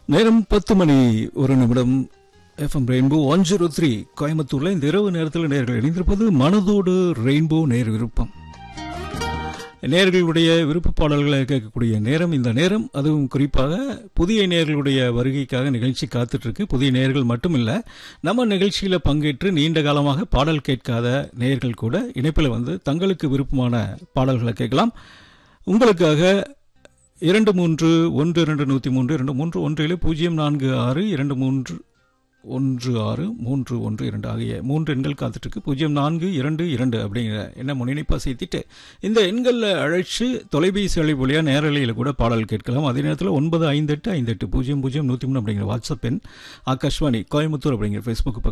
நேரம் பத்து மணி ஒரு நிமிடம் FM Rainbow one zero three கோயம்புத்தூர்ல இந்த இரவு நேரத்தில் நேர்கள் இணைந்திருப்பது மனதோடு ரெயின்போ நேர் விருப்பம் நேர்களுடைய விருப்ப பாடல்களை கேட்கக்கூடிய நேரம் இந்த நேரம் அதுவும் குறிப்பாக புதிய நேர்களுடைய வருகைக்காக நிகழ்ச்சி காத்துட்டு இருக்கு புதிய நேர்கள் மட்டுமில்ல நம்ம நிகழ்ச்சியில் பங்கேற்று நீண்ட காலமாக பாடல் கேட்காத நேர்கள் கூட இணைப்பில் வந்து தங்களுக்கு விருப்பமான பாடல்களை கேட்கலாம் உங்களுக்காக இரண்டு மூன்று ஒன்று இரண்டு நூற்றி மூன்று இரண்டு மூன்று ஒன்று ஏழு பூஜ்ஜியம் நான்கு ஆறு இரண்டு மூன்று ஒன்று ஆறு மூன்று ஒன்று இரண்டு ஆகிய மூன்று எண்கள் காத்துட்ருக்கு பூஜ்ஜியம் நான்கு இரண்டு இரண்டு அப்படிங்கிற என்ன முன்னிணைப்பாக சேர்த்திட்டு இந்த எண்களில் அழைச்சு தொலைபேசி அழைப்பு வழியாக நேரலையில் கூட பாடல் கேட்கலாம் அதே நேரத்தில் ஒன்பது ஐந்து எட்டு ஐந்து எட்டு பூஜ்ஜியம் பூஜ்ஜியம் நூற்றி மூணு அப்படிங்கிற வாட்ஸ்அப் எண் ஆகாஷ்வாணி கோயம்புத்தூர் அப்படிங்கிற ஃபேஸ்புக் பக்கம்